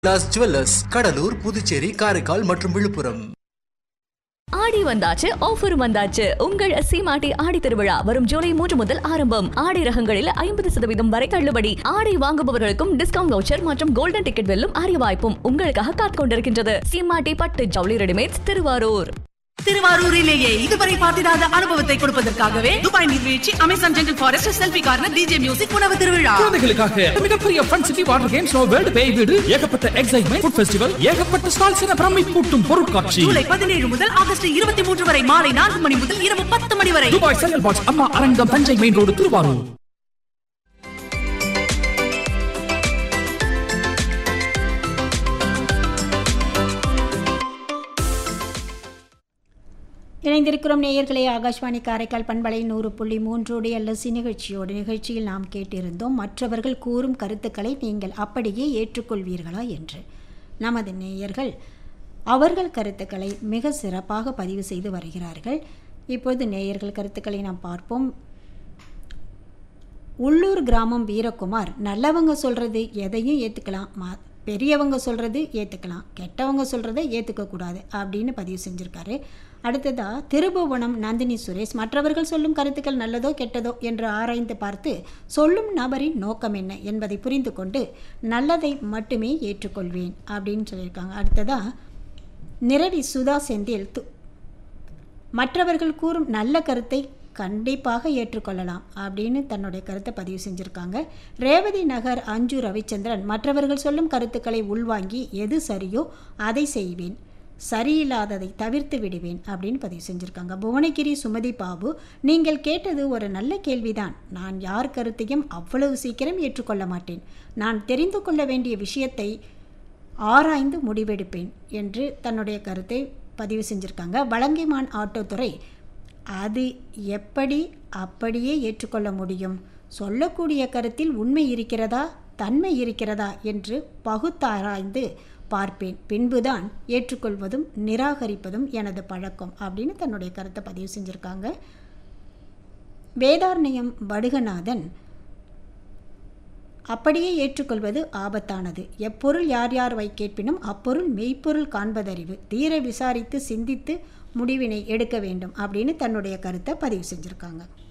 loss jewellers Cuddalore Puducherry Karaikal மற்றும் விழுப்புரம் ஆடி வந்தாச்சு ஆஃபர் வந்தாச்சு உங்கள் சீமாட்டி ஆடி திருவிழா வரும் ஜூலை மூன்று முதல் ஆரம்பம் ஆடை ரகங்களில் ஐம்பது சதவீதம் வரை தள்ளுபடி ஆடை வாங்குபவர்களுக்கும் டிஸ்கவுண்ட் வவுச்சர் மற்றும் கோல்டன் டிக்கெட் வெல்லும் அரிய வாய்ப்பும் உங்களுக்காக காத்துக் கொண்டிருக்கின்றது சீமாட்டி பட்டு ஜவுளி ரெடிமேட்ஸ் திருவாரூர் திருவாரூரிலேயே இதுவரை பார்த்திராத அனுபவத்தை கொடுப்பதற்காகவே துபாய் நீர்வீழ்ச்சி Amazon jungle forest selfie corner DJ music உணவு திருவிழா குழந்தைகளுக்காக மிகப்பெரிய fun city water games world பேய் வீடு ஏகப்பட்ட எக்ஸைட்மெண்ட் ஃபுட் ஃபெஸ்டிவல் ஏகப்பட்ட ஸ்டால்ஸ் என பிரமை கூட்டும் பொருட்காட்சி ஜூலை பதினேழு முதல் ஆகஸ்ட் இருபத்தி மூன்று வரை மாலை நான்கு மணி முதல் இரவு பத்து மணி வரை துபாய் செங்கல் பாக்ஸ் அம்மா அரங்கம் தஞ்சை மெயின் ரோடு திருவாரூர் இணைந்திருக்கிறோம் நேயர்களே ஆகாஷ்வாணி காரைக்கால் பண்பலை நூறு புள்ளி மூன்றோடு எல்எஸ்சி நிகழ்ச்சியோடு நிகழ்ச்சியில் நாம் கேட்டிருந்தோம் மற்றவர்கள் கூறும் கருத்துக்களை நீங்கள் அப்படியே ஏற்றுக்கொள்வீர்களா என்று நமது நேயர்கள் அவர்கள் கருத்துக்களை மிக சிறப்பாக பதிவு செய்து வருகிறார்கள் இப்போது நேயர்கள் கருத்துக்களை நாம் பார்ப்போம் உள்ளூர் கிராமம் வீரகுமார் நல்லவங்க சொல்கிறது எதையும் ஏற்றுக்கலாம் மா பெரியவங்க சொல்கிறது ஏற்றுக்கலாம் கெட்டவங்க சொல்கிறத ஏற்றுக்கக்கூடாது அப்படின்னு பதிவு செஞ்சுருக்காரு அடுத்ததாக திருபுவனம் நந்தினி சுரேஷ் மற்றவர்கள் சொல்லும் கருத்துக்கள் நல்லதோ கெட்டதோ என்று ஆராய்ந்து பார்த்து சொல்லும் நபரின் நோக்கம் என்ன என்பதை புரிந்து கொண்டு நல்லதை மட்டுமே ஏற்றுக்கொள்வேன் அப்படின்னு சொல்லியிருக்காங்க அடுத்ததாக நிரவி சுதா செந்தில் து மற்றவர்கள் கூறும் நல்ல கருத்தை கண்டிப்பாக ஏற்றுக்கொள்ளலாம் அப்படின்னு தன்னுடைய கருத்தை பதிவு செஞ்சுருக்காங்க ரேவதி நகர் அஞ்சு ரவிச்சந்திரன் மற்றவர்கள் சொல்லும் கருத்துக்களை உள்வாங்கி எது சரியோ அதை செய்வேன் சரியில்லாததை தவிர்த்து விடுவேன் அப்படின்னு பதிவு செஞ்சுருக்காங்க புவனகிரி சுமதி பாபு நீங்கள் கேட்டது ஒரு நல்ல கேள்விதான் நான் யார் கருத்தையும் அவ்வளவு சீக்கிரம் ஏற்றுக்கொள்ள மாட்டேன் நான் தெரிந்து கொள்ள வேண்டிய விஷயத்தை ஆராய்ந்து முடிவெடுப்பேன் என்று தன்னுடைய கருத்தை பதிவு செஞ்சுருக்காங்க வலங்கைமான் ஆட்டோத்துறை அது எப்படி அப்படியே ஏற்றுக்கொள்ள முடியும் சொல்லக்கூடிய கருத்தில் உண்மை இருக்கிறதா தன்மை இருக்கிறதா என்று பகுத்தாராய்ந்து பார்ப்பேன் பின்புதான் ஏற்றுக்கொள்வதும் நிராகரிப்பதும் எனது பழக்கம் அப்படின்னு தன்னுடைய கருத்தை பதிவு செஞ்சுருக்காங்க வேதாரண்யம் வடுகநாதன் அப்படியே ஏற்றுக்கொள்வது ஆபத்தானது எப்பொருள் யார் யார் வை கேட்பினும் அப்பொருள் மெய்ப்பொருள் காண்பதறிவு தீர விசாரித்து சிந்தித்து முடிவினை எடுக்க வேண்டும் அப்படின்னு தன்னுடைய கருத்தை பதிவு செஞ்சுருக்காங்க